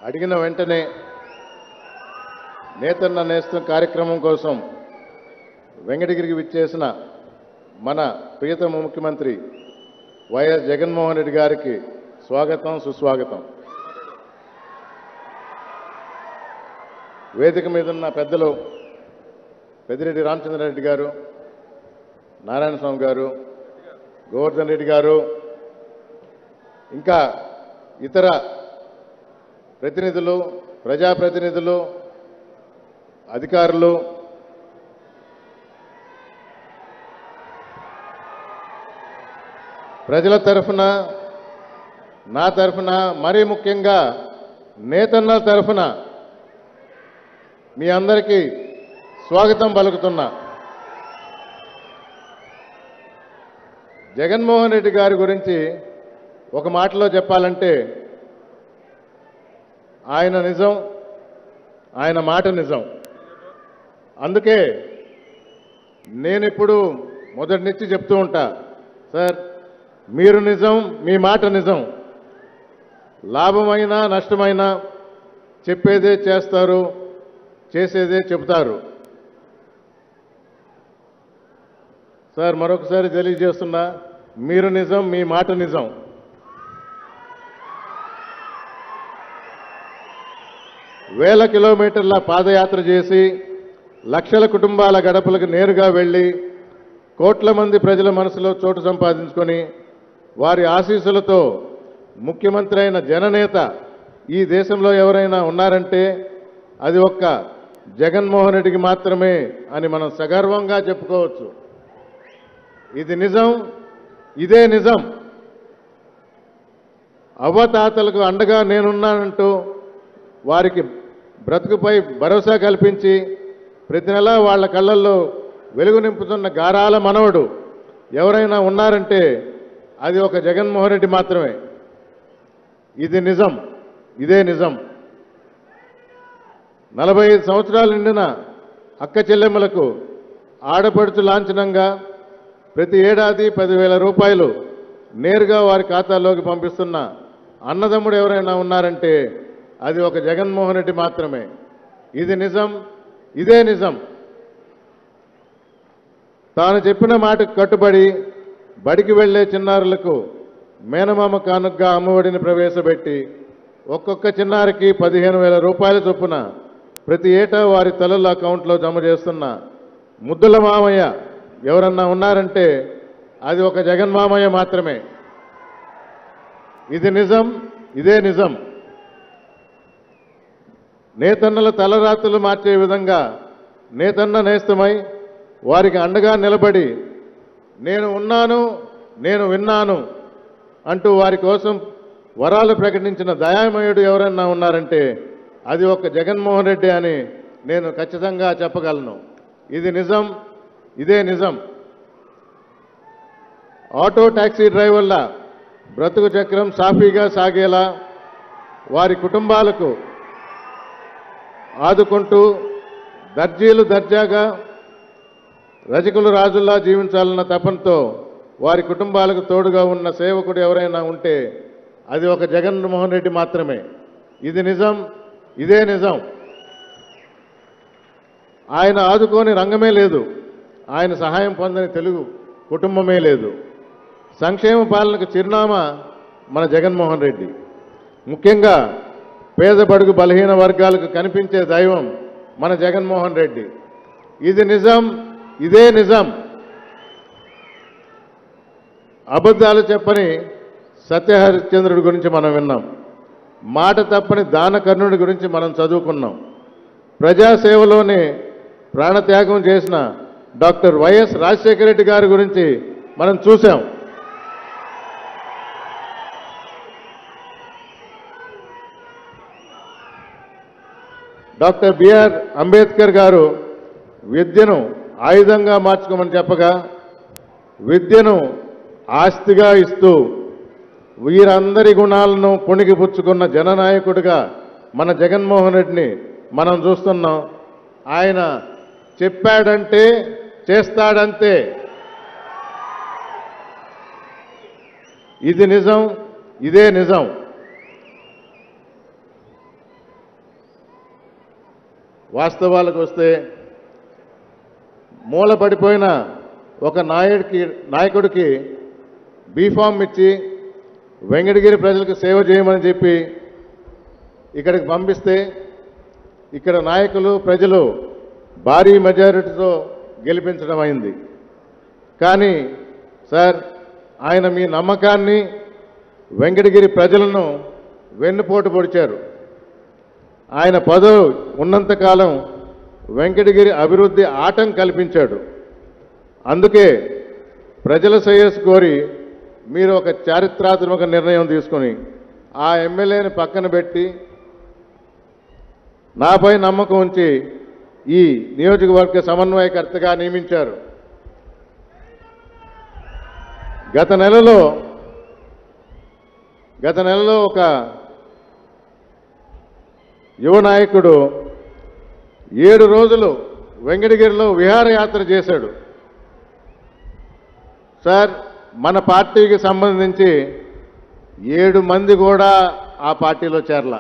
అడిగిన వెంటనే నేతన్న నేస్తం కార్యక్రమం కోసం వెంకటగిరికి విచ్చేసిన మన ప్రియతమ ముఖ్యమంత్రి వైఎస్ జగన్మోహన్ రెడ్డి గారికి స్వాగతం సుస్వాగతం వేదిక మీద ఉన్న పెద్దలు పెద్దిరెడ్డి రామచంద్రారెడ్డి గారు నారాయణ స్వామి గారు గోవర్ధన్ రెడ్డి గారు ఇంకా ఇతర ప్రతినిధులు ప్రజాప్రతినిధులు అధికారులు ప్రజల తరఫున నా తరఫున మరీ ముఖ్యంగా నేతన్నల తరఫున మీ అందరికీ స్వాగతం పలుకుతున్నా జగన్మోహన్ రెడ్డి గారి గురించి ఒక మాటలో చెప్పాలంటే ఆయన నిజం ఆయన మాట నిజం అందుకే నేను ఇప్పుడు మొదటి నుంచి చెప్తూ ఉంటా సార్ మీరు నిజం మీ మాట నిజం లాభమైనా నష్టమైనా చెప్పేదే చేస్తారు చేసేదే చెబుతారు సార్ మరొకసారి తెలియజేస్తున్నా మీరు నిజం మీ మాట నిజం వేల కిలోమీటర్ల పాదయాత్ర చేసి లక్షల కుటుంబాల గడపలకు నేరుగా వెళ్ళి కోట్ల మంది ప్రజల మనసులో చోటు సంపాదించుకొని వారి ఆశీస్సులతో ముఖ్యమంత్రి అయిన జననేత ఈ దేశంలో ఎవరైనా ఉన్నారంటే అది ఒక్క జగన్మోహన్ రెడ్డికి మాత్రమే అని మనం సగర్వంగా చెప్పుకోవచ్చు ఇది నిజం ఇదే నిజం అవ్వతాతలకు అండగా నేనున్నానంటూ వారికి బ్రతుకుపై భరోసా కల్పించి ప్రతి నెల వాళ్ళ కళ్ళల్లో వెలుగు నింపుతున్న గారాల మనవడు ఎవరైనా ఉన్నారంటే అది ఒక జగన్మోహన్ రెడ్డి మాత్రమే ఇది నిజం ఇదే నిజం నలభై ఐదు సంవత్సరాలు నిండిన అక్క చెల్లెమ్మలకు ఆడపడుచు లాంఛనంగా ప్రతి ఏడాది పదివేల రూపాయలు నేరుగా వారి ఖాతాలోకి పంపిస్తున్న అన్నదమ్ముడు ఎవరైనా ఉన్నారంటే అది ఒక జగన్మోహన్ రెడ్డి మాత్రమే ఇది నిజం ఇదే నిజం తాను చెప్పిన మాటకు కట్టుబడి బడికి వెళ్లే చిన్నారులకు మేనమామ కానుగ్గా అమ్మఒడిని ప్రవేశపెట్టి ఒక్కొక్క చిన్నారికి పదిహేను వేల రూపాయల చొప్పున ప్రతి ఏటా వారి తల్లుల అకౌంట్లో జమ చేస్తున్న ముద్దుల మామయ్య ఎవరన్నా ఉన్నారంటే అది ఒక జగన్మామయ్య మాత్రమే ఇది నిజం ఇదే నిజం నేతన్నల తలరాత్రులు మార్చే విధంగా నేతన్న నేస్తమై వారికి అండగా నిలబడి నేను ఉన్నాను నేను విన్నాను అంటూ వారి కోసం వరాలు ప్రకటించిన దయామయుడు ఎవరన్నా ఉన్నారంటే అది ఒక జగన్మోహన్ రెడ్డి అని నేను ఖచ్చితంగా చెప్పగలను ఇది నిజం ఇదే నిజం ఆటో టాక్సీ డ్రైవర్ల బ్రతుకు చక్రం సాఫీగా సాగేలా వారి కుటుంబాలకు ఆదుకుంటూ దర్జీలు దర్జాగా రజకులు రాజుల్లా జీవించాలన్న తపనతో వారి కుటుంబాలకు తోడుగా ఉన్న సేవకుడు ఎవరైనా ఉంటే అది ఒక జగన్మోహన్ రెడ్డి మాత్రమే ఇది నిజం ఇదే నిజం ఆయన ఆదుకోని రంగమే లేదు ఆయన సహాయం పొందని తెలుగు కుటుంబమే లేదు సంక్షేమ పాలనకు చిరునామా మన జగన్మోహన్ రెడ్డి ముఖ్యంగా పేద బడుగు బలహీన వర్గాలకు కనిపించే దైవం మన జగన్మోహన్ రెడ్డి ఇది నిజం ఇదే నిజం అబద్ధాలు చెప్పని సత్యహరిశ్చంద్రుడి గురించి మనం విన్నాం మాట తప్పని దానకర్ణుడి గురించి మనం చదువుకున్నాం ప్రజాసేవలోనే ప్రాణత్యాగం చేసిన డాక్టర్ వైఎస్ రాజశేఖర రెడ్డి గారి గురించి మనం చూసాం డాక్టర్ బిఆర్ అంబేద్కర్ గారు విద్యను ఆయుధంగా మార్చుకోమని చెప్పగా విద్యను ఆస్తిగా ఇస్తూ వీరందరి గుణాలను పుణికిపుచ్చుకున్న జననాయకుడిగా మన జగన్మోహన్ రెడ్డిని మనం చూస్తున్నాం ఆయన చెప్పాడంటే చేస్తాడంతే ఇది నిజం ఇదే నిజం వాస్తవాలకు వస్తే మూలపడిపోయిన ఒక నాయుడికి నాయకుడికి బీఫామ్ ఇచ్చి వెంకటగిరి ప్రజలకు సేవ చేయమని చెప్పి ఇక్కడికి పంపిస్తే ఇక్కడ నాయకులు ప్రజలు భారీ మెజారిటీతో గెలిపించడం అయింది కానీ సార్ ఆయన మీ నమ్మకాన్ని వెంకటగిరి ప్రజలను వెన్నుపోటు పొడిచారు ఆయన పదవి ఉన్నంతకాలం వెంకటగిరి అభివృద్ధి ఆటం కల్పించాడు అందుకే ప్రజల శ్రేయస్సు కోరి మీరు ఒక చారిత్రాత్మక నిర్ణయం తీసుకొని ఆ ఎమ్మెల్యేని పక్కన పెట్టి నాపై నమ్మకం ఉంచి ఈ నియోజకవర్గ సమన్వయకర్తగా నియమించారు గత నెలలో గత నెలలో ఒక యువ నాయకుడు ఏడు రోజులు వెంకటగిరిలో విహారయాత్ర చేశాడు సార్ మన పార్టీకి సంబంధించి ఏడు మంది కూడా ఆ పార్టీలో చేరల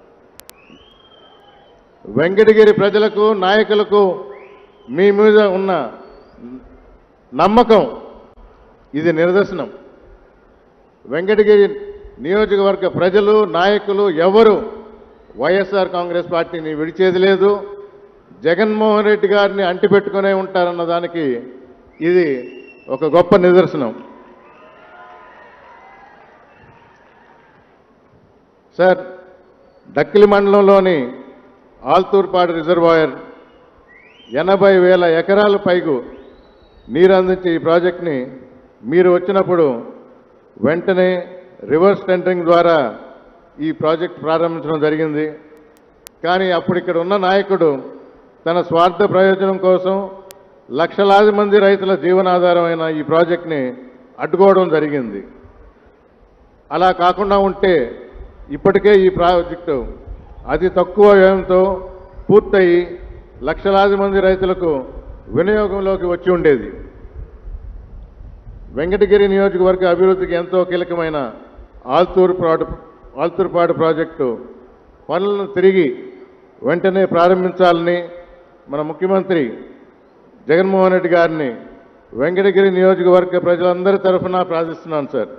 వెంకటగిరి ప్రజలకు నాయకులకు మీ మీద ఉన్న నమ్మకం ఇది నిదర్శనం వెంకటగిరి నియోజకవర్గ ప్రజలు నాయకులు ఎవరు వైఎస్ఆర్ కాంగ్రెస్ పార్టీని విడిచేది లేదు జగన్మోహన్ రెడ్డి గారిని అంటిపెట్టుకునే ఉంటారన్న దానికి ఇది ఒక గొప్ప నిదర్శనం సార్ డక్కిలి మండలంలోని ఆల్తూర్పాడు రిజర్వాయర్ ఎనభై వేల ఎకరాల పైగు నీరు అందించే ఈ ప్రాజెక్ట్ని మీరు వచ్చినప్పుడు వెంటనే రివర్స్ టెండరింగ్ ద్వారా ఈ ప్రాజెక్ట్ ప్రారంభించడం జరిగింది కానీ అప్పుడు ఇక్కడ ఉన్న నాయకుడు తన స్వార్థ ప్రయోజనం కోసం లక్షలాది మంది రైతుల జీవనాధారమైన ఈ ప్రాజెక్ట్ని అడ్డుకోవడం జరిగింది అలా కాకుండా ఉంటే ఇప్పటికే ఈ ప్రాజెక్టు అతి తక్కువ వ్యయంతో పూర్తయి లక్షలాది మంది రైతులకు వినియోగంలోకి వచ్చి ఉండేది వెంకటగిరి నియోజకవర్గ అభివృద్ధికి ఎంతో కీలకమైన ఆల్తూరు ప్రాడు ఆల్తూరుపాడు ప్రాజెక్టు పనులను తిరిగి వెంటనే ప్రారంభించాలని మన ముఖ్యమంత్రి జగన్మోహన్ రెడ్డి గారిని వెంకటగిరి నియోజకవర్గ ప్రజలందరి తరఫున ప్రార్థిస్తున్నాను సార్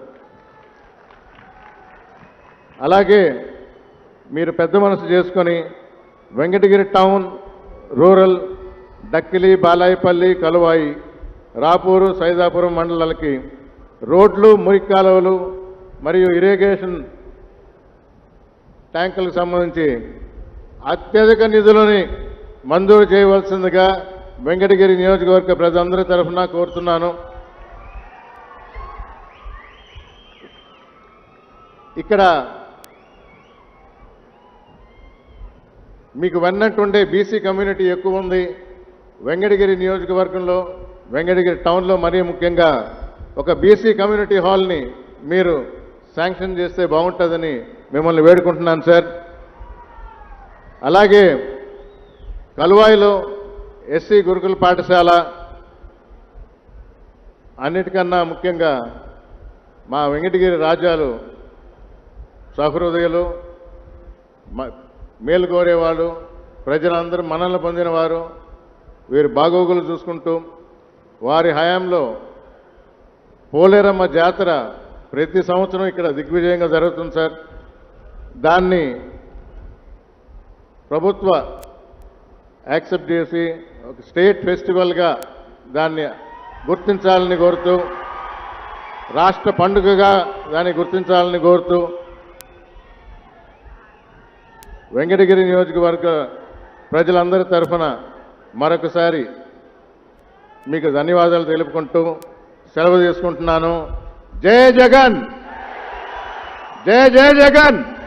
అలాగే మీరు పెద్ద మనసు చేసుకొని వెంకటగిరి టౌన్ రూరల్ డక్కిలి బాలాయపల్లి కలువాయి రాపూరు సైదాపురం మండలాలకి రోడ్లు మురికి కాలువలు మరియు ఇరిగేషన్ ట్యాంకులకు సంబంధించి అత్యధిక నిధులని మంజూరు చేయవలసిందిగా వెంకటగిరి నియోజకవర్గ ప్రజలందరి తరఫున కోరుతున్నాను ఇక్కడ మీకు వెన్నట్టుండే బీసీ కమ్యూనిటీ ఎక్కువ ఉంది వెంకటగిరి నియోజకవర్గంలో వెంకటగిరి టౌన్లో మరీ ముఖ్యంగా ఒక బీసీ కమ్యూనిటీ హాల్ని మీరు శాంక్షన్ చేస్తే బాగుంటుందని మిమ్మల్ని వేడుకుంటున్నాను సార్ అలాగే కలువాయిలో ఎస్సీ గురుకుల పాఠశాల అన్నిటికన్నా ముఖ్యంగా మా వెంకటగిరి రాజ్యాలు సహృదయులు మ- మేలు కోరేవాళ్ళు ప్రజలందరూ మనల్ని పొందినవారు వీరి బాగోగులు చూసుకుంటూ వారి హయాంలో పోలేరమ్మ జాతర ప్రతి సంవత్సరం ఇక్కడ దిగ్విజయంగా జరుగుతుంది సార్ దాన్ని ప్రభుత్వ యాక్సెప్ట్ చేసి ఒక స్టేట్ ఫెస్టివల్గా దాన్ని గుర్తించాలని కోరుతూ రాష్ట్ర పండుగగా దాన్ని గుర్తించాలని కోరుతూ వెంకటగిరి నియోజకవర్గ ప్రజలందరి తరఫున మరొకసారి మీకు ధన్యవాదాలు తెలుపుకుంటూ సెలవు తీసుకుంటున్నాను జై జగన్ జై జై జగన్